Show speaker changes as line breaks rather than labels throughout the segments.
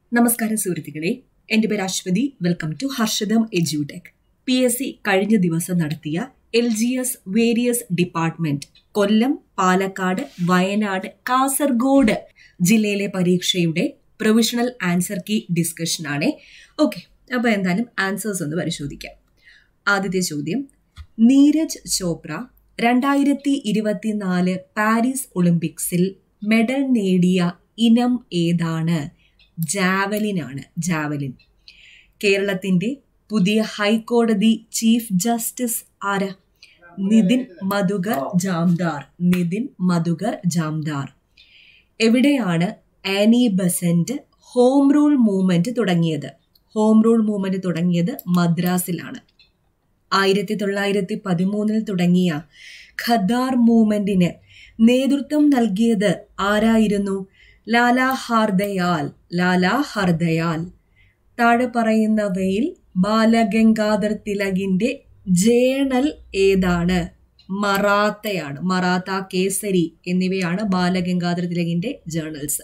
നമസ്കാരം സുഹൃത്തുക്കളെ എൻ്റെ പേര് അശ്വതി വെൽക്കം ടു ഹർഷദം എജ്യൂടെക് പി എസ് സി കഴിഞ്ഞ ദിവസം നടത്തിയ L G S various department Kollam Palakkad Wayanad Kasaragod ജില്ലയിലെ പരീക്ഷയുടെ പ്രൊവിഷണൽ ആൻസർ കീ ഡിസ്കഷൻ ആണ് ഓക്കെ അപ്പോൾ എന്തായാലും ആൻസേഴ്സ് ഒന്ന് പരിശോധിക്കാം ആദ്യത്തെ ചോദ്യം നീരജ് ചോപ്ര രണ്ടായിരത്തി ഇരുപത്തിനാല് പാരീസ് ഒളിമ്പിക്സിൽ മെഡൽ നേടിയ ഇനം ഏതാണ് ജാവലിൻ ആണ് ജാവലിൻ കേരളത്തിന്റെ പുതിയ ഹൈക്കോടതി ചീഫ് ജസ്റ്റിസ് ആരാ നിതിൻ മധുകർ ജാംദാർ നിതിൻ മധുകർ ജാംദാർ എവിടെയാണ് Annie Besant home rule movement തുടങ്ങിയത് ഹോം റൂൾ മൂവ്മെന്റ് തുടങ്ങിയത് മദ്രാസിലാണ് ആയിരത്തി തൊള്ളായിരത്തി പതിമൂന്നിൽ തുടങ്ങിയ ഖദാർ മൂവ്മെന്റിന് നേതൃത്വം നൽകിയത് ആരായിരുന്നു ലാലാ ഹാർദയാൽ ലാലാ ഹർദയാൽ താഴെ പറയുന്നവയിൽ ബാലഗംഗാധർ തിലകിന്റെ ജേണൽ ഏതാണ് മറാത്തയാണ് മറാത്ത കേസരി എന്നിവയാണ് ബാലഗംഗാധർ തിലകിന്റെ ജേണൽസ്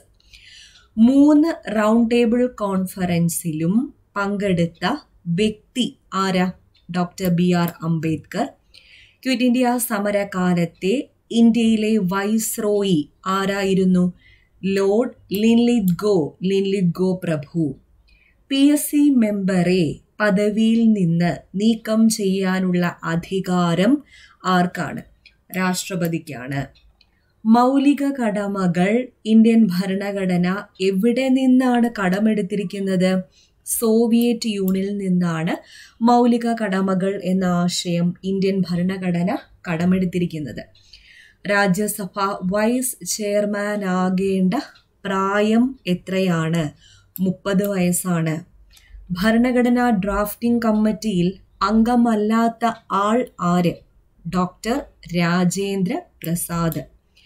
മൂന്ന് റൗണ്ട് ടേബിൾ കോൺഫറൻസിലും പങ്കെടുത്ത വ്യക്തി ആരാ doctor B R Ambedkar quit India സമരകാലത്തെ ഇന്ത്യയിലെ വൈസ്രോയി ആരായിരുന്നു Lord Linlithgow Linlithgow പ്രഭു പി എസ് സി മെമ്പറെ പദവിയിൽ നിന്ന് നീക്കം ചെയ്യാനുള്ള അധികാരം ആർക്കാണ് രാഷ്ട്രപതിക്കാണ് മൗലിക കടമകൾ ഇന്ത്യൻ ഭരണഘടന എവിടെ നിന്നാണ് കടമെടുത്തിരിക്കുന്നത് സോവിയറ്റ് യൂണിയനിൽ നിന്നാണ് മൗലിക കടമകൾ എന്ന ആശയം ഇന്ത്യൻ ഭരണഘടന കടമെടുത്തിരിക്കുന്നത് രാജ്യസഭ വൈസ് ചെയർമാൻ ആകേണ്ട പ്രായം എത്രയാണ് മുപ്പത് വയസ്സാണ് ഭരണഘടനാ ഡ്രാഫ്റ്റിംഗ് കമ്മിറ്റിയിൽ അംഗമല്ലാത്ത ആൾ ആര് ഡോക്ടർ രാജേന്ദ്ര പ്രസാദ്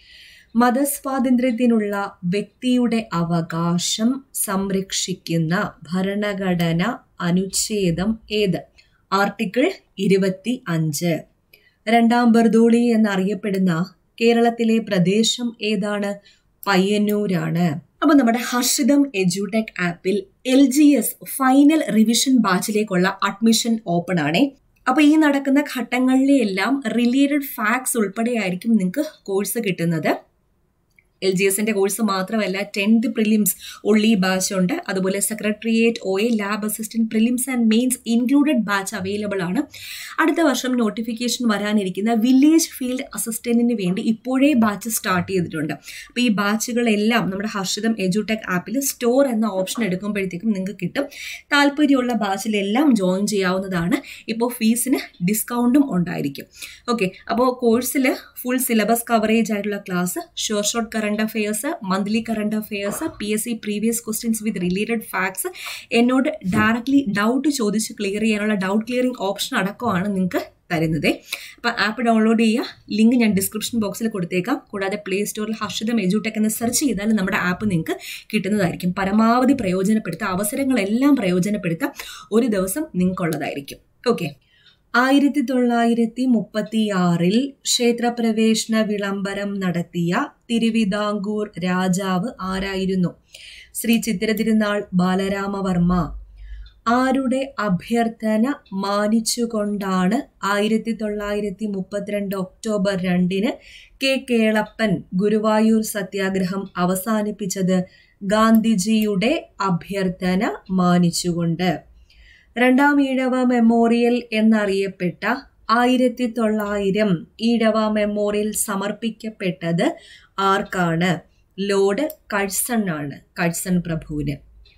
മതസ്വാതന്ത്ര്യത്തിനുള്ള വ്യക്തിയുടെ അവകാശം സംരക്ഷിക്കുന്ന ഭരണഘടന അനുച്ഛേദം ഏത് ആർട്ടിക്കിൾ ഇരുപത്തി അഞ്ച് രണ്ടാം ബർദോളി എന്നറിയപ്പെടുന്ന കേരളത്തിലെ പ്രദേശം ഏതാണ് പയ്യന്നൂരാണ് അപ്പൊ നമ്മുടെ ഹർഷിതം എജ്യൂടെക് ആപ്പിൽ L G S final revision ബാച്ചിലേക്കുള്ള അഡ്മിഷൻ ഓപ്പൺ ആണേ അപ്പൊ ഈ നടക്കുന്ന ഘട്ടങ്ങളിലെല്ലാം റിലേറ്റഡ് ഫാക്ട്സ് ഉൾപ്പെടെയായിരിക്കും നിങ്ങൾക്ക് കോഴ്സ് കിട്ടുന്നത് എൽ ജി എസിന്റെ കോഴ്സ് മാത്രമല്ല ടെൻത്ത് പ്രിലിംസ് ഉള്ളി ബാച്ച് ഉണ്ട് അതുപോലെ secretariat O A lab assistant prelims and mains included batch available ആണ് അടുത്ത വർഷം നോട്ടിഫിക്കേഷൻ വരാനിരിക്കുന്ന വില്ലേജ് ഫീൽഡ് അസിസ്റ്റന്റിന് വേണ്ടി ഇപ്പോഴേ ബാച്ച് സ്റ്റാർട്ട് ചെയ്തിട്ടുണ്ട് അപ്പോൾ ഈ ബാച്ചുകളെല്ലാം നമ്മുടെ ഹർഷിതം എജുടെക് ആപ്പിൽ സ്റ്റോർ എന്ന ഓപ്ഷൻ എടുക്കുമ്പോഴത്തേക്കും നിങ്ങൾക്ക് കിട്ടും താല്പര്യമുള്ള ബാച്ചിലെല്ലാം ജോയിൻ ചെയ്യാവുന്നതാണ് ഇപ്പോൾ ഫീസിന് ഡിസ്കൗണ്ടും ഉണ്ടായിരിക്കും ഓക്കെ അപ്പോൾ കോഴ്സിൽ ഫുൾ സിലബസ് കവറേജ് ആയിട്ടുള്ള class short short current affairs monthly current affairs P S C previous questions with related facts എന്നോട് ഡയറക്ട്ലി ഡൗട്ട് ചോദിച്ച് ക്ലിയർ ചെയ്യാനുള്ള ഡൗട്ട് ക്ലിയറിംഗ് ഓപ്ഷൻ അടക്കമാണ് നിങ്ങൾക്ക് തരുന്നത് അപ്പോൾ ആപ്പ് ഡൗൺലോഡ് ചെയ്യുക ലിങ്ക് ഞാൻ ഡിസ്ക്രിപ്ഷൻ ബോക്സിൽ കൊടുത്തേക്കാം കൂടാതെ പ്ലേ സ്റ്റോറിൽ ഹർഷിതം എജുടെക് എന്ന് സെർച്ച് ചെയ്താൽ നമ്മുടെ ആപ്പ് നിങ്ങൾക്ക് കിട്ടുന്നതായിരിക്കും പരമാവധി പ്രയോജനപ്പെടുത്തുക അവസരങ്ങളെല്ലാം പ്രയോജനപ്പെടുത്തുക ഒരു ദിവസം നിങ്ങൾക്കുള്ളതായിരിക്കും ഓക്കെ ആയിരത്തി തൊള്ളായിരത്തി മുപ്പത്തിയാറിൽ ക്ഷേത്രപ്രവേശന വിളംബരം നടത്തിയ തിരുവിതാംകൂർ രാജാവ് ആരായിരുന്നു ശ്രീ ചിത്തിരതിരുനാൾ ബാലരാമവർമ്മ ആരുടെ അഭ്യർത്ഥന മാനിച്ചുകൊണ്ടാണ് ആയിരത്തി തൊള്ളായിരത്തി മുപ്പത്തിരണ്ട് ഒക്ടോബർ രണ്ടിന് കെ കേളപ്പൻ ഗുരുവായൂർ സത്യാഗ്രഹം അവസാനിപ്പിച്ചത് ഗാന്ധിജിയുടെ അഭ്യർത്ഥന മാനിച്ചുകൊണ്ട് രണ്ടാം ഈഴവ മെമ്മോറിയൽ എന്നറിയപ്പെട്ട ആയിരത്തി തൊള്ളായിരം ഈഴവ മെമ്മോറിയൽ സമർപ്പിക്കപ്പെട്ടത് ആർക്കാണ് ലോർഡ് കഴ്സൺ ആണ് കഴ്സൺ പ്രഭുവിന്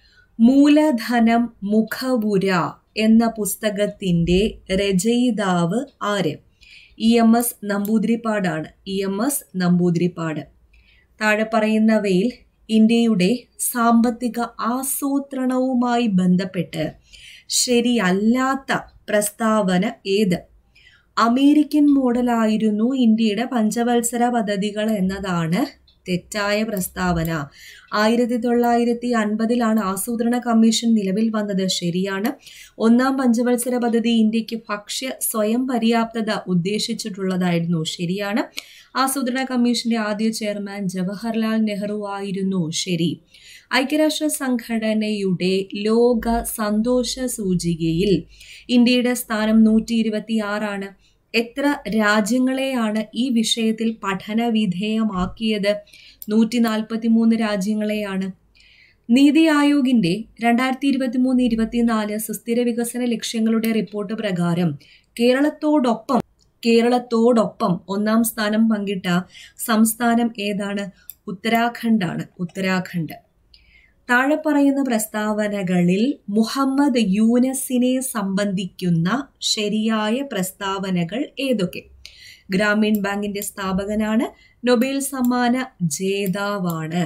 മൂലധനം മുഖവുര എന്ന പുസ്തകത്തിന്റെ രചയിതാവ് ആര് ഇ എം എസ് നമ്പൂതിരിപ്പാടാണ് ഇ എം എസ് നമ്പൂതിരിപ്പാട് താഴെ പറയുന്നവയിൽ ഇന്ത്യയുടെ സാമ്പത്തിക ആസൂത്രണവുമായി ബന്ധപ്പെട്ട് ശരിയല്ലാത്ത പ്രസ്താവന ഏത് അമേരിക്കൻ മോഡലായിരുന്നു ഇന്ത്യയുടെ പഞ്ചവത്സര പദ്ധതികൾ എന്നതാണ് തെറ്റായ പ്രസ്താവന ആയിരത്തി തൊള്ളായിരത്തി അൻപതിലാണ് ആസൂത്രണ കമ്മീഷൻ നിലവിൽ വന്നത് ശരിയാണ് ഒന്നാം പഞ്ചവത്സര പദ്ധതി ഇന്ത്യക്ക് ഭക്ഷ്യ സ്വയം പര്യാപ്തത ഉദ്ദേശിച്ചിട്ടുള്ളതായിരുന്നു ശരിയാണ് ആസൂത്രണ കമ്മീഷന്റെ ആദ്യ ചെയർമാൻ ജവഹർലാൽ നെഹ്റു ആയിരുന്നു ശരി ഐക്യരാഷ്ട്ര സംഘടനയുടെ ലോക സന്തോഷ സൂചികയിൽ ഇന്ത്യയുടെ സ്ഥാനം നൂറ്റി ഇരുപത്തി ആറാണ് എത്ര രാജ്യങ്ങളെയാണ് ഈ വിഷയത്തിൽ പഠന വിധേയമാക്കിയത് നൂറ്റി നാൽപ്പത്തി മൂന്ന് രാജ്യങ്ങളെയാണ് നീതി ആയോഗിന്റെ രണ്ടായിരത്തി ഇരുപത്തി മൂന്ന് ഇരുപത്തിനാല് സുസ്ഥിര വികസന ലക്ഷ്യങ്ങളുടെ റിപ്പോർട്ട് പ്രകാരം കേരളത്തോടൊപ്പം കേരളത്തോടൊപ്പം ഒന്നാം സ്ഥാനം പങ്കിട്ട സംസ്ഥാനം ഏതാണ് ഉത്തരാഖണ്ഡാണ് ഉത്തരാഖണ്ഡ് താഴെ പറയുന്ന പ്രസ്താവനകളിൽ മുഹമ്മദ് യൂനസിനെ സംബന്ധിക്കുന്ന ശരിയായ പ്രസ്താവനകൾ ഏതൊക്കെ ഗ്രാമീൺ ബാങ്കിന്റെ സ്ഥാപകനാണ് നൊബേൽ സമ്മാന ജേതാവാണ്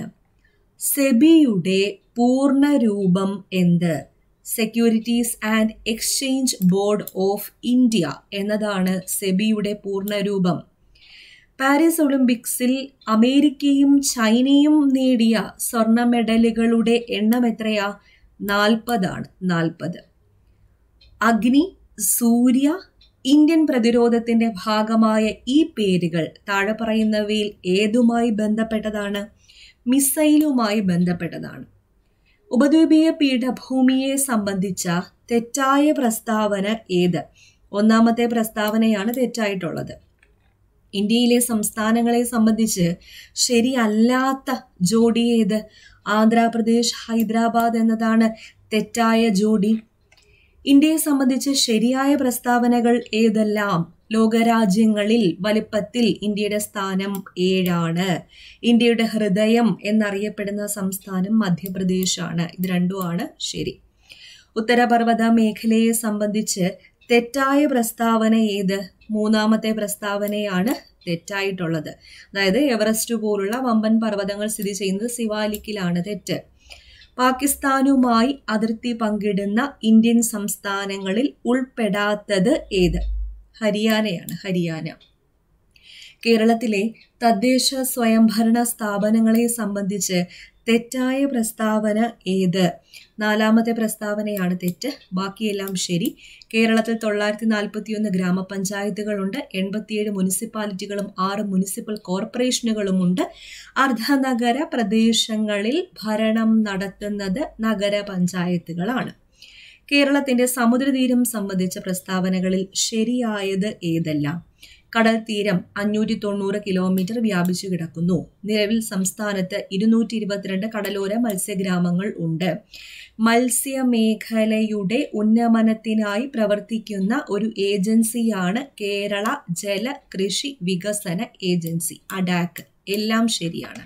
സെബിയുടെ പൂർണ്ണ രൂപം എന്ത് securities and exchange board of India എന്നതാണ് സെബിയുടെ പൂർണ്ണ രൂപം പാരീസ് ഒളിമ്പിക്സിൽ അമേരിക്കയും ചൈനയും നേടിയ സ്വർണ്ണ മെഡലുകളുടെ എണ്ണം എത്രയാ നാൽപ്പതാണ് നാൽപ്പത് അഗ്നി സൂര്യ ഇന്ത്യൻ പ്രതിരോധത്തിന്റെ ഭാഗമായ ഈ പേരുകൾ താഴെ പറയുന്നവയിൽ ഏതുമായി ബന്ധപ്പെട്ടതാണ് മിസൈലുമായി ബന്ധപ്പെട്ടതാണ് ഉപദ്വീപീയ പീഠഭൂമിയെ സംബന്ധിച്ച തെറ്റായ പ്രസ്താവന ഏത് ഒന്നാമത്തെ പ്രസ്താവനയാണ് തെറ്റായിട്ടുള്ളത് ഇന്ത്യയിലെ സംസ്ഥാനങ്ങളെ സംബന്ധിച്ച് ശരിയല്ലാത്ത ജോഡി ഏത് ആന്ധ്രാപ്രദേശ് ഹൈദരാബാദ് എന്നതാണ് തെറ്റായ ജോഡി ഇന്ത്യയെ സംബന്ധിച്ച് ശരിയായ പ്രസ്താവനകൾ ഏതെല്ലാം ലോകരാജ്യങ്ങളിൽ വലിപ്പത്തിൽ ഇന്ത്യയുടെ സ്ഥാനം ഏഴാണ് ഇന്ത്യയുടെ ഹൃദയം എന്നറിയപ്പെടുന്ന സംസ്ഥാനം മധ്യപ്രദേശാണ് ഇത് രണ്ടുമാണ് ശരി ഉത്തരപർവ്വത മേഖലയെ സംബന്ധിച്ച് തെറ്റായ പ്രസ്താവന ഏത് മൂന്നാമത്തെ പ്രസ്താവനയാണ് തെറ്റായിട്ടുള്ളത് അതായത് എവറസ്റ്റ് പോലുള്ള വമ്പൻ പർവ്വതങ്ങൾ സ്ഥിതി ചെയ്യുന്നത് സിവാലിക്കിലാണ് തെറ്റ് പാകിസ്ഥാനുമായി അതിർത്തി പങ്കിടുന്ന ഇന്ത്യൻ സംസ്ഥാനങ്ങളിൽ ഉൾപ്പെടാത്തത് ഏത് ഹരിയാനയാണ് ഹരിയാന കേരളത്തിലെ തദ്ദേശ സ്വയംഭരണ സ്ഥാപനങ്ങളെ സംബന്ധിച്ച് തെറ്റായ പ്രസ്താവന ഏത് നാലാമത്തെ പ്രസ്താവനയാണ് തെറ്റ് ബാക്കിയെല്ലാം ശരി കേരളത്തിൽ തൊള്ളായിരത്തി നാൽപ്പത്തിയൊന്ന് ഗ്രാമപഞ്ചായത്തുകളുണ്ട് എൺപത്തിയേഴ് മുനിസിപ്പാലിറ്റികളും ആറ് മുനിസിപ്പൽ കോർപ്പറേഷനുകളുമുണ്ട് അർദ്ധനഗര പ്രദേശങ്ങളിൽ ഭരണം നടത്തുന്നത് നഗരപഞ്ചായത്തുകളാണ് കേരളത്തിന്റെ സമുദ്രതീരം സംബന്ധിച്ച പ്രസ്താവനകളിൽ ശരിയായത് ഏതെല്ലാം കടൽ തീരം അഞ്ഞൂറ്റി തൊണ്ണൂറ് കിലോമീറ്റർ വ്യാപിച്ചു കിടക്കുന്നു നിലവിൽ സംസ്ഥാനത്ത് ഇരുന്നൂറ്റി ഇരുപത്തിരണ്ട് കടലോര മത്സ്യഗ്രാമങ്ങൾ ഉണ്ട് മത്സ്യമേഖലയുടെ ഉന്നമനത്തിനായി പ്രവർത്തിക്കുന്ന ഒരു ഏജൻസിയാണ് കേരള ജല കൃഷി വികസന ഏജൻസി അഡാക്ക് എല്ലാം ശരിയാണ്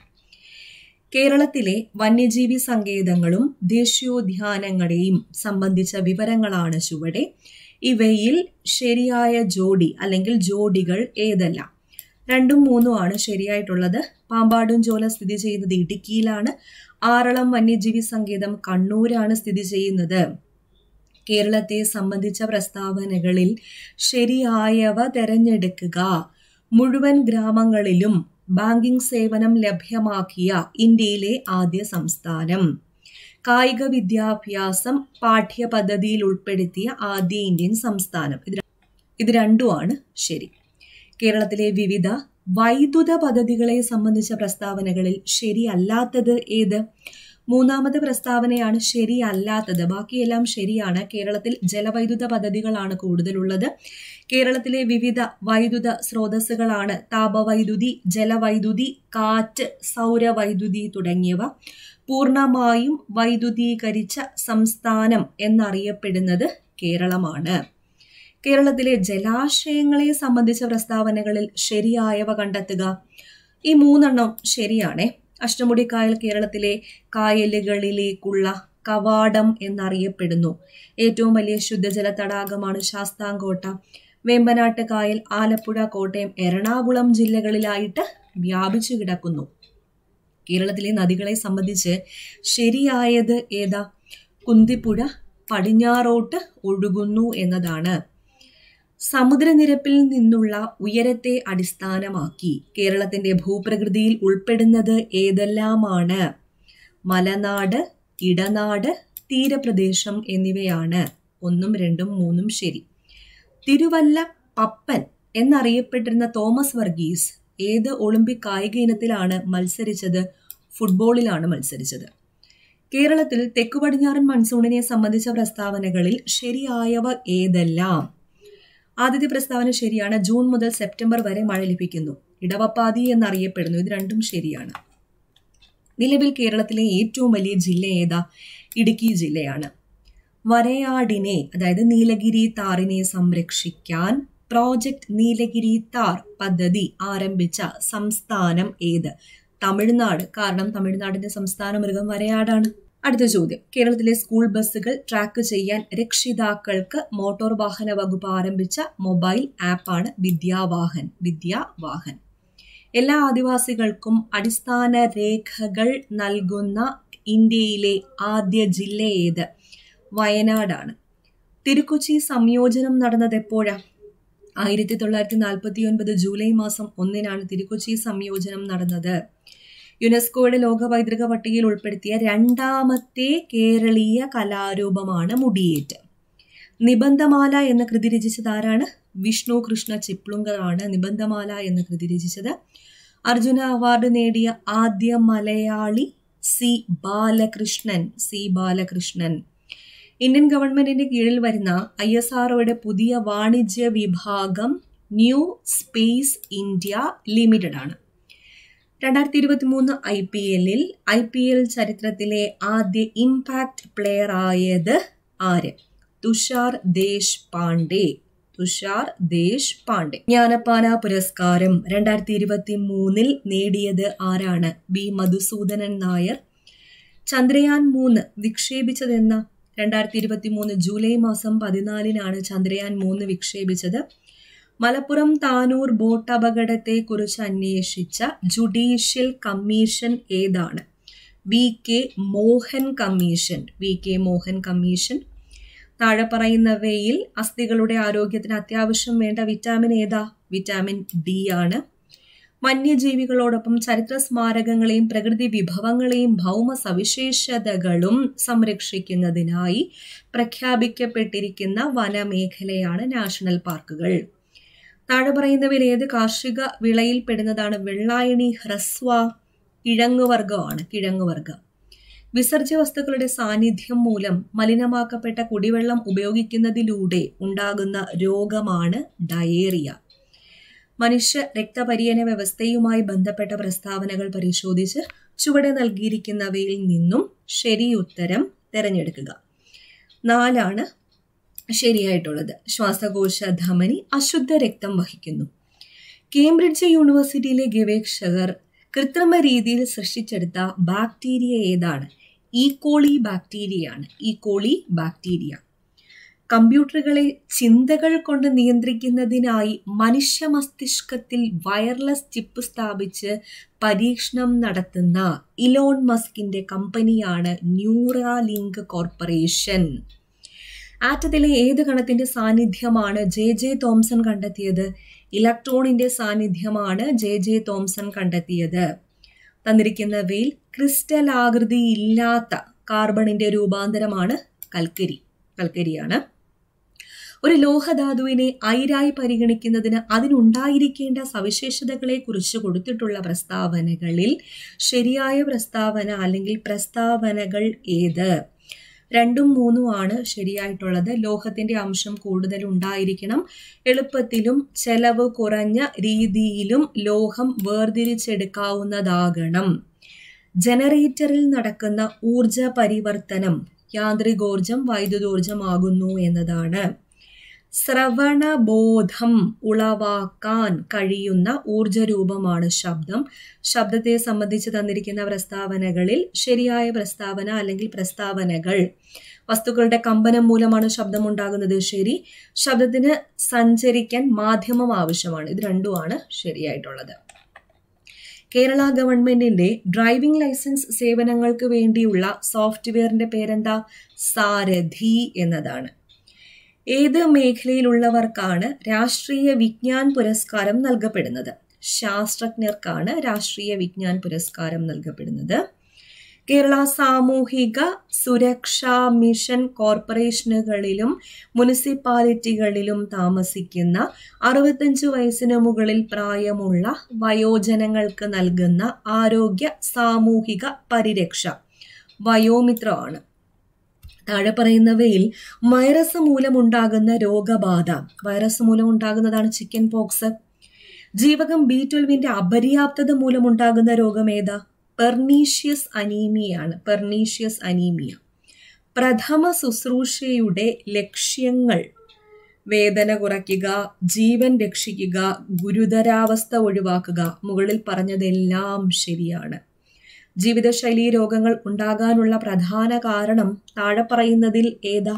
കേരളത്തിലെ വന്യജീവി സങ്കേതങ്ങളും ദേശീയോദ്യാനങ്ങളെയും സംബന്ധിച്ച വിവരങ്ങളാണ് ചുവടെ ഇവയിൽ ശരിയായ ജോഡി അല്ലെങ്കിൽ ജോഡികൾ ഏതെല്ലാം രണ്ടും മൂന്നും ആണ് ശരിയായിട്ടുള്ളത് പാമ്പാടും ചോല സ്ഥിതി ചെയ്യുന്നത് ഇടുക്കിയിലാണ് ആറളം വന്യജീവി സങ്കേതം കണ്ണൂരാണ് സ്ഥിതി ചെയ്യുന്നത് കേരളത്തെ സംബന്ധിച്ച പ്രസ്താവനകളിൽ ശരിയായവ തെരഞ്ഞെടുക്കുക മുഴുവൻ ഗ്രാമങ്ങളിലും ബാങ്കിംഗ് സേവനം ലഭ്യമാക്കിയ ഇന്ത്യയിലെ ആദ്യ സംസ്ഥാനം കായിക വിദ്യാഭ്യാസം പാഠ്യപദ്ധതിയിൽ ഉൾപ്പെടുത്തിയ ആദ്യ ഇന്ത്യൻ സംസ്ഥാനം ഇത് ഇത് രണ്ടുമാണ് ശരി കേരളത്തിലെ വിവിധ വൈദ്യുത പദ്ധതികളെ സംബന്ധിച്ച പ്രസ്താവനകളിൽ ശരിയല്ലാത്തത് ഏത് മൂന്നാമത്തെ പ്രസ്താവനയാണ് ശരിയല്ലാത്തത് ബാക്കിയെല്ലാം ശരിയാണ് കേരളത്തിൽ ജലവൈദ്യുത പദ്ധതികളാണ് കൂടുതലുള്ളത് കേരളത്തിലെ വിവിധ വൈദ്യുത സ്രോതസ്സുകളാണ് താപവൈദ്യുതി ജലവൈദ്യുതി കാറ്റ് സൗരവൈദ്യുതി തുടങ്ങിയവ പൂർണ്ണമായും വൈദ്യുതീകരിച്ച സംസ്ഥാനം എന്നറിയപ്പെടുന്നത് കേരളമാണ് കേരളത്തിലെ ജലാശയങ്ങളെ സംബന്ധിച്ച പ്രസ്താവനകളിൽ ശരിയായവ കണ്ടെത്തുക ഈ മൂന്നെണ്ണം ശരിയാണേ അഷ്ടമുടി കായൽ കേരളത്തിലെ കായലുകളിലേക്കുള്ള കവാടം എന്നറിയപ്പെടുന്നു ഏറ്റവും വലിയ ശുദ്ധജല തടാകമാണ് ശാസ്താംകോട്ട വേമ്പനാട്ട് കായൽ ആലപ്പുഴ കോട്ടയം എറണാകുളം ജില്ലകളിലായിട്ട് വ്യാപിച്ചു കിടക്കുന്നു കേരളത്തിലെ നദികളെ സംബന്ധിച്ച് ശരിയായത് ഏതാ കുന്തിപ്പുഴ പടിഞ്ഞാറോട്ട് ഒഴുകുന്നു എന്നതാണ് സമുദ്രനിരപ്പിൽ നിന്നുള്ള ഉയരത്തെ അടിസ്ഥാനമാക്കി കേരളത്തിന്റെ ഭൂപ്രകൃതിയിൽ ഉൾപ്പെടുന്നത് ഏതെല്ലാമാണ് മലനാട് ഇടനാട് തീരപ്രദേശം എന്നിവയാണ് ഒന്നും രണ്ടും മൂന്നും ശരി തിരുവല്ല പപ്പൻ എന്നറിയപ്പെട്ടിരുന്ന തോമസ് വർഗീസ് ഏത് ഒളിമ്പിക് കായിക ഇനത്തിലാണ് മത്സരിച്ചത് ഫുട്ബോളിലാണ് മത്സരിച്ചത് കേരളത്തിൽ തെക്കു പടിഞ്ഞാറൻ മൺസൂണിനെ സംബന്ധിച്ച പ്രസ്താവനകളിൽ ശരിയായവ ഏതെല്ലാം ആദ്യത്തെ പ്രസ്താവന ശരിയാണ് ജൂൺ മുതൽ സെപ്റ്റംബർ വരെ മഴ ലഭിക്കുന്നു ഇടവപ്പാതി എന്നറിയപ്പെടുന്നു ഇത് രണ്ടും ശരിയാണ് നിലവിൽ കേരളത്തിലെ ഏറ്റവും വലിയ ജില്ല ഏതാ ഇടുക്കി ജില്ലയാണ് വരയാടിനെ അതായത് നീലഗിരി താറിനെ സംരക്ഷിക്കാൻ പ്രോജക്ട് നീലഗിരി താർ പദ്ധതി ആരംഭിച്ച സംസ്ഥാനം ഏത് തമിഴ്നാട് കാരണം തമിഴ്നാടിന്റെ സംസ്ഥാന മൃഗം വരയാടാണ് അടുത്ത ചോദ്യം കേരളത്തിലെ സ്കൂൾ ബസ്സുകൾ ട്രാക്ക് ചെയ്യാൻ രക്ഷിതാക്കൾക്ക് മോട്ടോർ വാഹന വകുപ്പ് ആരംഭിച്ച മൊബൈൽ ആപ്പാണ് വിദ്യാവാഹൻ വിദ്യാവാഹൻ എല്ലാ ആദിവാസികൾക്കും അടിസ്ഥാന രേഖകൾ നൽകുന്ന ഇന്ത്യയിലെ ആദ്യ ജില്ല ഏത് വയനാടാണ് തിരുക്കൊച്ചി സംയോജനം നടന്നത് എപ്പോഴാ ആയിരത്തി തൊള്ളായിരത്തി നാൽപ്പത്തി ഒൻപത് ജൂലൈ മാസം ഒന്നിനാണ് തിരുക്കൊച്ചി സംയോജനം നടന്നത് യുനെസ്കോയുടെ ലോക പൈതൃക പട്ടികയിൽ ഉൾപ്പെടുത്തിയ രണ്ടാമത്തെ കേരളീയ കലാരൂപമാണ് മുടിയേറ്റ് നിബന്ധമാല എന്ന കൃതി രചിച്ചത് ആരാണ് വിഷ്ണു കൃഷ്ണ ചിപ്ലുങ്കറാണ് നിബന്ധമാല എന്ന കൃതി രചിച്ചത് അർജുന അവാർഡ് നേടിയ ആദ്യ Malayali C Balakrishnan C Balakrishnan Indian ഗവൺമെന്റിന്റെ കീഴിൽ വരുന്ന ഐ എസ് ആർഒയുടെ പുതിയ വാണിജ്യ വിഭാഗം ന്യൂ സ്പേസ് ഇന്ത്യ ലിമിറ്റഡ് ആണ് രണ്ടായിരത്തി ഇരുപത്തി മൂന്ന് ഐ പി എല്ലിൽ ഐ പി എൽ ചരിത്രത്തിലെ ആദ്യ ഇമ്പാക്ട് പ്ലെയർ ആയത് ആര് തുഷാർ ദേശ് പാണ്ഡെ തുഷാർ ദേശ് പാണ്ഡെ ജ്ഞാനപ്പാന പുരസ്കാരം രണ്ടായിരത്തി ഇരുപത്തി മൂന്നിൽ നേടിയത് ആരാണ് ബി മധുസൂദനൻ നായർ ചന്ദ്രയാൻ മൂന്ന് വിക്ഷേപിച്ചതെന്ന രണ്ടായിരത്തി ഇരുപത്തി മൂന്ന് ജൂലൈ മാസം പതിനാലിനാണ് ചന്ദ്രയാൻ മൂന്ന് വിക്ഷേപിച്ചത് മലപ്പുറം താനൂർ ബോട്ട് അപകടത്തെ കുറിച്ച് അന്വേഷിച്ച ജുഡീഷ്യൽ കമ്മീഷൻ ഏതാണ് V K Mohan commission V K Mohan commission താഴെ പറയുന്നവയിൽ അസ്ഥികളുടെ ആരോഗ്യത്തിന് അത്യാവശ്യം വേണ്ട വിറ്റാമിൻ ഏതാ വിറ്റാമിൻ ഡി ആണ് വന്യജീവികളോടൊപ്പം ചരിത്ര സ്മാരകങ്ങളെയും പ്രകൃതി വിഭവങ്ങളെയും ഭൗമ സവിശേഷതകളും സംരക്ഷിക്കുന്നതിനായി പ്രഖ്യാപിക്കപ്പെട്ടിരിക്കുന്ന വനമേഖലയാണ് നാഷണൽ പാർക്കുകൾ താഴെ പറയുന്നവയിൽ ഏത് കാർഷിക വിളയിൽ പെടുന്നതാണ് വെള്ളായണി ഹ്രസ്വ കിഴങ്ങുവർഗമാണ് കിഴങ്ങുവർഗം വിസർജ്യ വസ്തുക്കളുടെ സാന്നിധ്യം മൂലം മലിനമാക്കപ്പെട്ട കുടിവെള്ളം ഉപയോഗിക്കുന്നതിലൂടെ ഉണ്ടാകുന്ന രോഗമാണ് ഡയേറിയ മനുഷ്യ രക്തപര്യന വ്യവസ്ഥയുമായി ബന്ധപ്പെട്ട പ്രസ്താവനകൾ പരിശോധിച്ച് ചുവടെ നൽകിയിരിക്കുന്നവയിൽ നിന്നും ശരിയുത്തരം തിരഞ്ഞെടുക്കുക നാലാണ് ശരിയായിട്ടുള്ളത് ശ്വാസകോശ ധമനി അശുദ്ധ രക്തം വഹിക്കുന്നു കേംബ്രിഡ്ജ് യൂണിവേഴ്സിറ്റിയിലെ ഗവേഷകർ കൃത്രിമ രീതിയിൽ സൃഷ്ടിച്ചെടുത്ത ബാക്ടീരിയ ഏതാണ് ഈക്കോളി ബാക്ടീരിയയാണ് ഈക്കോളി ബാക്ടീരിയ കമ്പ്യൂട്ടറുകളെ ചിന്തകൾ കൊണ്ട് നിയന്ത്രിക്കുന്നതിനായി മനുഷ്യ മസ്തിഷ്കത്തിൽ വയർലെസ് ചിപ്പ് സ്ഥാപിച്ച് പരീക്ഷണം നടത്തുന്ന ഇലോൺ മസ്കിന്റെ കമ്പനിയാണ് ന്യൂറാലിങ്ക് കോർപ്പറേഷൻ ആറ്റത്തിലെ ഏത് കണത്തിന്റെ സാന്നിധ്യമാണ് ജെ ജെ തോംസൺ കണ്ടെത്തിയത് ഇലക്ട്രോണിന്റെ സാന്നിധ്യമാണ് ജെ ജെ തോംസൺ കണ്ടെത്തിയത് തന്നിരിക്കുന്നവയിൽ ക്രിസ്റ്റൽ ആകൃതി ഇല്ലാത്ത കാർബണിന്റെ രൂപാന്തരമാണ് കൽക്കരി കൽക്കരിയാണ് ഒരു ലോഹധാതുവിനെ അയിരായി പരിഗണിക്കുന്നതിന് അതിനുണ്ടായിരിക്കേണ്ട സവിശേഷതകളെ കുറിച്ച് കൊടുത്തിട്ടുള്ള പ്രസ്താവനകളിൽ ശരിയായ പ്രസ്താവന അല്ലെങ്കിൽ പ്രസ്താവനകൾ ഏത് രണ്ടും മൂന്നും ആണ് ശരിയായിട്ടുള്ളത് ലോഹത്തിന്റെ അംശം കൂടുതൽ ഉണ്ടായിരിക്കണം എളുപ്പത്തിലും ചെലവ് കുറഞ്ഞ രീതിയിലും ലോഹം വേർതിരിച്ചെടുക്കാവുന്നതാകണം ജനറേറ്ററിൽ നടക്കുന്ന ഊർജ പരിവർത്തനം യാന്ത്രികോർജം വൈദ്യുതോർജമാകുന്നു എന്നതാണ് ശ്രവണബോധം ഉളവാക്കാൻ കഴിയുന്ന ഊർജരൂപമാണ് ശബ്ദം ശബ്ദത്തെ സംബന്ധിച്ച് തന്നിരിക്കുന്ന പ്രസ്താവനകളിൽ ശരിയായ പ്രസ്താവന അല്ലെങ്കിൽ പ്രസ്താവനകൾ വസ്തുക്കളുടെ കമ്പനം മൂലമാണ് ശബ്ദം ഉണ്ടാകുന്നത് ശരി ശബ്ദത്തിന് സഞ്ചരിക്കാൻ മാധ്യമം ആവശ്യമാണ് ഇത് രണ്ടുമാണ് ശരിയായിട്ടുള്ളത് കേരള ഗവൺമെന്റിന്റെ ഡ്രൈവിംഗ് ലൈസൻസ് സേവനങ്ങൾക്ക് വേണ്ടിയുള്ള സോഫ്റ്റ്വെയറിന്റെ പേരെന്താ സാരഥി എന്നതാണ് ഏത് മേഖലയിലുള്ളവർക്കാണ് രാഷ്ട്രീയ വിജ്ഞാൻ പുരസ്കാരം നൽകപ്പെടുന്നത് ശാസ്ത്രജ്ഞർക്കാണ് രാഷ്ട്രീയ വിജ്ഞാൻ പുരസ്കാരം നൽകപ്പെടുന്നത് കേരള സാമൂഹിക സുരക്ഷാ മിഷൻ കോർപ്പറേഷനുകളിലും മുനിസിപ്പാലിറ്റികളിലും താമസിക്കുന്ന അറുപത്തഞ്ച് വയസ്സിന് മുകളിൽ പ്രായമുള്ള വയോജനങ്ങൾക്ക് നൽകുന്ന ആരോഗ്യ സാമൂഹിക പരിരക്ഷ വയോമിത്രമാണ് താഴെ പറയുന്നവയിൽ വൈറസ് മൂലമുണ്ടാകുന്ന രോഗബാധ വൈറസ് മൂലമുണ്ടാകുന്നതാണ് ചിക്കൻ പോക്സ് ജീവകം ബി ട്വൽവിന്റെ അപര്യാപ്തത മൂലമുണ്ടാകുന്ന രോഗം ഏതാ പെർനീഷ്യസ് അനീമിയാണ് പെർനീഷ്യസ് അനീമിയ പ്രഥമ ശുശ്രൂഷയുടെ ലക്ഷ്യങ്ങൾ വേദന കുറയ്ക്കുക ജീവൻ രക്ഷിക്കുക ഗുരുതരാവസ്ഥ ഒഴിവാക്കുക മുകളിൽ പറഞ്ഞതെല്ലാം ശരിയാണ് ജീവിതശൈലി രോഗങ്ങൾ ഉണ്ടാകാനുള്ള പ്രധാന കാരണം താഴെ പറയുന്നതിൽ ഏതാ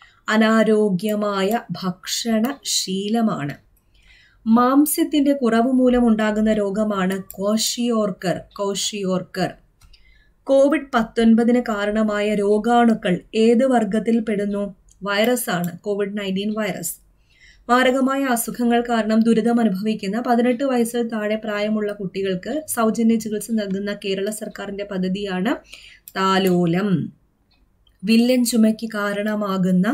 അനാരോഗ്യമായ ഭക്ഷണ ശീലമാണ് മാംസ്യത്തിന്റെ കുറവ് മൂലമുണ്ടാകുന്ന രോഗമാണ് കോഷിയോർക്കർ കോഷിയോർക്കർ കോവിഡ് പത്തൊൻപതിന് കാരണമായ രോഗാണുക്കൾ ഏത് വർഗത്തിൽ പെടുന്നു വൈറസ് ആണ് കോവിഡ് നയൻറ്റീൻ വൈറസ് മാരകമായ അസുഖങ്ങൾ കാരണം ദുരിതം അനുഭവിക്കുന്ന പതിനെട്ട് വയസ്സിൽ താഴെ പ്രായമുള്ള കുട്ടികൾക്ക് സൗജന്യ ചികിത്സ നൽകുന്ന കേരള സർക്കാരിന്റെ പദ്ധതിയാണ് താലോലം വില്ലൻ ചുമയ്ക്ക് കാരണമാകുന്ന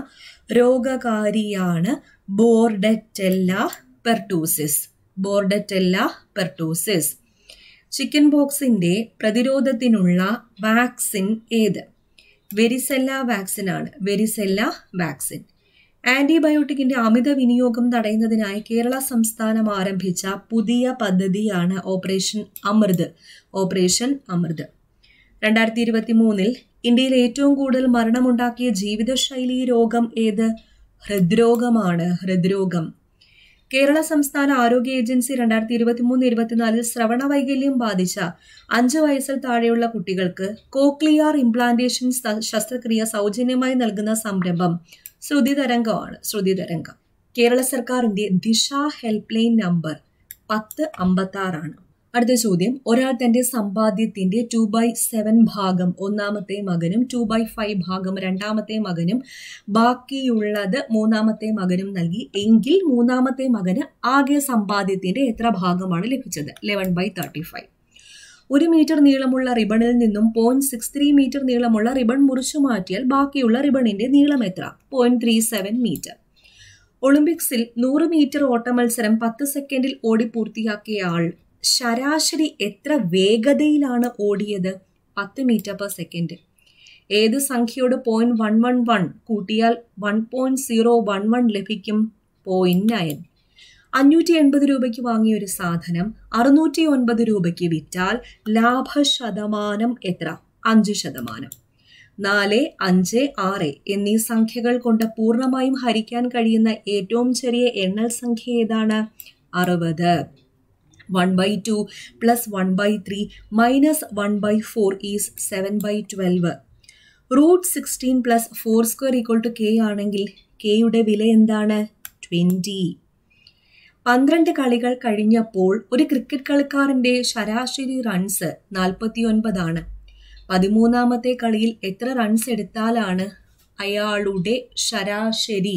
രോഗകാരിയാണ് Bordetella pertussis Bordetella pertussis chicken ബോക്സിന്റെ പ്രതിരോധത്തിനുള്ള വാക്സിൻ ഏത് വെരിസെല്ല വാക്സിൻ ആണ് വെരിസെല്ല വാക്സിൻ ആന്റിബയോട്ടിക്കിന്റെ അമിത വിനിയോഗം തടയുന്നതിനായി കേരള സംസ്ഥാനം ആരംഭിച്ച പുതിയ പദ്ധതിയാണ് ഓപ്പറേഷൻ അമൃത് ഓപ്പറേഷൻ അമൃത് രണ്ടായിരത്തി ഇരുപത്തി മൂന്നിൽ ഇന്ത്യയിൽ ഏറ്റവും കൂടുതൽ മരണമുണ്ടാക്കിയ ജീവിതശൈലി രോഗം ഏത് ഹൃദ്രോഗമാണ് ഹൃദ്രോഗം കേരള സംസ്ഥാന ആരോഗ്യ ഏജൻസി രണ്ടായിരത്തി ഇരുപത്തി മൂന്ന് ഇരുപത്തിനാലിൽ ശ്രവണ വൈകല്യം ബാധിച്ച അഞ്ച് വയസ്സിൽ താഴെയുള്ള കുട്ടികൾക്ക് കോക്ലിയാർ ഇംപ്ലാന്റേഷൻ ശസ്ത്രക്രിയ സൗജന്യമായി നൽകുന്ന സംരംഭം ശ്രുതി തരംഗമാണ് ശ്രുതി തരംഗം കേരള സർക്കാരിന്റെ ദിശ ഹെൽപ്പ് ലൈൻ നമ്പർ പത്ത് അമ്പത്തി ആറാണ് അടുത്ത ചോദ്യം ഒരാൾ തന്റെ സമ്പാദ്യത്തിന്റെ ടു ബൈ സെവൻ ഭാഗം ഒന്നാമത്തെ മകനും ടു ബൈ ഫൈവ് ഭാഗം രണ്ടാമത്തെ മകനും ബാക്കിയുള്ളത് മൂന്നാമത്തെ മകനും നൽകി എങ്കിൽ മൂന്നാമത്തെ മകന് ആകെ സമ്പാദ്യത്തിന്റെ എത്ര ഭാഗമാണ് ലഭിച്ചത് ലെവൻ ബൈ തേർട്ടി ഫൈവ് ഒരു മീറ്റർ നീളമുള്ള റിബണിൽ നിന്നും പോയിന്റ് സിക്സ് ത്രീ മീറ്റർ നീളമുള്ള റിബൺ മുറിച്ചു മാറ്റിയാൽ ബാക്കിയുള്ള റിബണിന്റെ നീളം എത്ര പോയിന്റ് ത്രീ സെവൻ മീറ്റർ ഒളിമ്പിക്സിൽ നൂറ് മീറ്റർ ഓട്ട മത്സരം പത്ത് സെക്കൻഡിൽ ഓടി പൂർത്തിയാക്കിയ ആൾ ശരാശരി എത്ര വേഗതയിലാണ് ഓടിയത് പത്ത് മീറ്റർ പെർ സെക്കൻഡ് ഏത് സംഖ്യയോട് പോയിന്റ് വൺ വൺ വൺ കൂട്ടിയാൽ one point zero one one ലഭിക്കും പോയിന്റ് നയൻ അഞ്ഞൂറ്റി എൺപത് രൂപയ്ക്ക് വാങ്ങിയ ഒരു സാധനം അറുന്നൂറ്റി ഒൻപത് രൂപയ്ക്ക് വിറ്റാൽ ലാഭശതമാനം എത്ര അഞ്ച് ശതമാനം നാല് അഞ്ച് ആറ് എന്നീ സംഖ്യകൾ കൊണ്ട് പൂർണ്ണമായും ഹരിക്കാൻ കഴിയുന്ന ഏറ്റവും ചെറിയ എണ്ണൽ സംഖ്യ ഏതാണ് അറുപത് one by two plus one by three minus one by four is seven by twelve root sixteen plus four square equal to K ആണെങ്കിൽ കെയുടെ വില എന്താണ് ട്വൻറ്റി പന്ത്രണ്ട് കളികൾ കഴിഞ്ഞപ്പോൾ ഒരു ക്രിക്കറ്റ് കളിക്കാരന്റെ ശരാശരി റൺസ് നാൽപ്പത്തി ഒൻപതാണ് പതിമൂന്നാമത്തെ കളിയിൽ എത്ര റൺസ് എടുത്താലാണ് അയാളുടെ ശരാശരി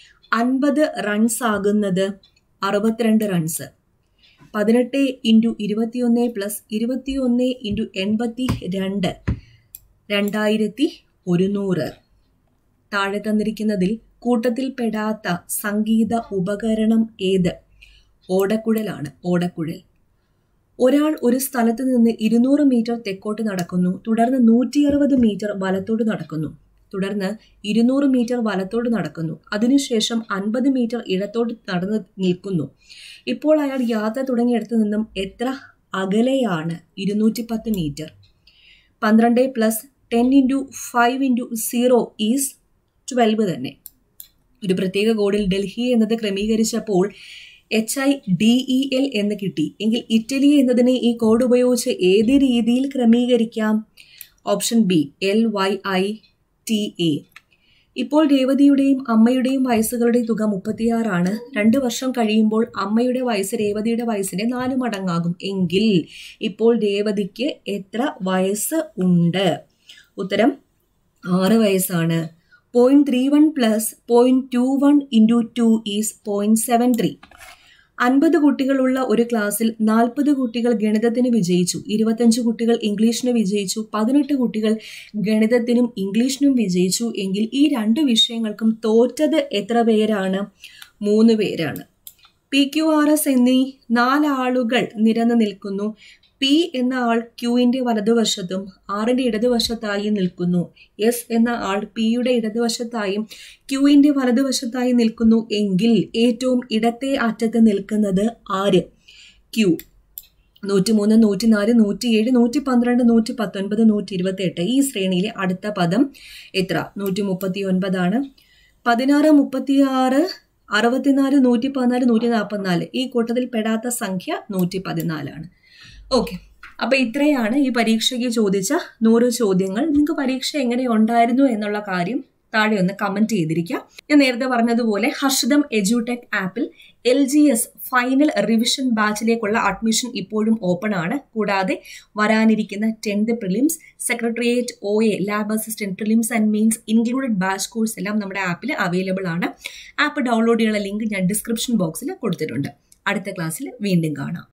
അൻപത് റൺസ് ആകുന്നത് അറുപത്തിരണ്ട് റൺസ് പതിനെട്ട് ഇൻറ്റു ഇരുപത്തിയൊന്ന് പ്ലസ് ഇരുപത്തിയൊന്ന് ഇൻറ്റു എൺപത്തി രണ്ട് രണ്ടായിരത്തി ഒരുന്നൂറ് താഴെ തന്നിരിക്കുന്നതിൽ കൂട്ടത്തിൽപ്പെടാത്ത സംഗീത ഉപകരണം ഏത് ഓടക്കുഴലാണ് ഓടക്കുഴൽ ഒരാൾ ഒരു സ്ഥലത്ത് നിന്ന് ഇരുന്നൂറ് മീറ്റർ തെക്കോട്ട് നടക്കുന്നു തുടർന്ന് നൂറ്റി അറുപത് മീറ്റർ വലത്തോട്ട് നടക്കുന്നു തുടർന്ന് ഇരുന്നൂറ് മീറ്റർ വലത്തോട്ട് നടക്കുന്നു അതിനുശേഷം അൻപത് മീറ്റർ ഇടത്തോട്ട് നടന്ന് നിൽക്കുന്നു ഇപ്പോൾ അയാൾ യാത്ര തുടങ്ങിയിടത്ത് നിന്നും എത്ര അകലെയാണ് ഇരുന്നൂറ്റി പത്ത് മീറ്റർ പന്ത്രണ്ട് plus ten into five into zero is twelve തന്നെ ഒരു പ്രത്യേക കോഡിൽ ഡൽഹി എന്നത് ക്രമീകരിച്ചപ്പോൾ H I D E L എന്ന് കിട്ടി എങ്കിൽ ഇറ്റലി എന്നതിനെ ഈ കോഡ് ഉപയോഗിച്ച് ഏത് രീതിയിൽ ക്രമീകരിക്കാം option B L Y I T A ഇപ്പോൾ രേവതിയുടെയും അമ്മയുടെയും വയസ്സുകളുടെ തുക മുപ്പത്തിയാറാണ് രണ്ട് വർഷം കഴിയുമ്പോൾ അമ്മയുടെ വയസ്സ് രേവതിയുടെ വയസ്സിന്റെ നാല് മടങ്ങാകും എങ്കിൽ ഇപ്പോൾ രേവതിക്ക് എത്ര വയസ്സ് ഉണ്ട് ഉത്തരം ആറ് വയസ്സാണ് point three one plus point two one into two is point seven three അൻപത് കുട്ടികളുള്ള ഒരു ക്ലാസ്സിൽ നാൽപ്പത് കുട്ടികൾ ഗണിതത്തിന് വിജയിച്ചു ഇരുപത്തഞ്ച് കുട്ടികൾ ഇംഗ്ലീഷിന് വിജയിച്ചു പതിനെട്ട് കുട്ടികൾ ഗണിതത്തിനും ഇംഗ്ലീഷിനും വിജയിച്ചു എങ്കിൽ ഈ രണ്ട് വിഷയങ്ങൾക്കും തോറ്റത് എത്ര പേരാണ് മൂന്ന് പേരാണ് പി ക്യു ആർ എസ് എന്നീ നാലാളുകൾ നിരന്ന് നിൽക്കുന്നു പി എന്ന ആൾ ക്യൂവിന്റെ വലതുവശത്തും ആറിന്റെ ഇടതുവശത്തായി നിൽക്കുന്നു എസ് എന്ന ആൾ പിയുടെ ഇടതുവശത്തായും ക്യൂവിന്റെ വലതുവശത്തായി നിൽക്കുന്നു എങ്കിൽ ഏറ്റവും ഇടത്തെ അറ്റത്ത് നിൽക്കുന്നത് ആര് ക്യൂ നൂറ്റിമൂന്ന് നൂറ്റിനാല് നൂറ്റിയേഴ് നൂറ്റി പന്ത്രണ്ട് നൂറ്റി പത്തൊൻപത് നൂറ്റി ഇരുപത്തി എട്ട് ഈ ശ്രേണിയിലെ അടുത്ത പദം എത്ര നൂറ്റി മുപ്പത്തി ഒൻപതാണ് പതിനാറ് മുപ്പത്തിയാറ് അറുപത്തിനാല് നൂറ്റി പതിനാല് നൂറ്റി നാൽപ്പത്തിനാല് ഈ കൂട്ടത്തിൽ പെടാത്ത സംഖ്യ നൂറ്റി പതിനാലാണ് ഓക്കെ അപ്പൊ ഇത്രയാണ് ഈ പരീക്ഷയ്ക്ക് ചോദിച്ച നൂറ് ചോദ്യങ്ങൾ നിങ്ങൾക്ക് പരീക്ഷ എങ്ങനെ ഉണ്ടായിരുന്നു എന്നുള്ള കാര്യം താഴെ ഒന്ന് കമന്റ് ചെയ്തിരിക്കുക ഞാൻ നേരത്തെ പറഞ്ഞതുപോലെ ഹർഷിതം എഡ്യൂടെക് ആപ്പിൽ L G S final revision ബാച്ചിലേക്കുള്ള അഡ്മിഷൻ ഇപ്പോഴും ഓപ്പൺ ആണ് കൂടാതെ വരാനിരിക്കുന്ന tenth prelims secretariat O A lab assistant prelims and means included batch course എല്ലാം നമ്മുടെ ആപ്പിൽ അവൈലബിൾ ആണ് ആപ്പ് ഡൗൺലോഡ് ചെയ്യാനുള്ള ലിങ്ക് ഞാൻ ഡിസ്ക്രിപ്ഷൻ ബോക്സിൽ കൊടുത്തിട്ടുണ്ട് അടുത്ത ക്ലാസ്സിൽ വീണ്ടും കാണാം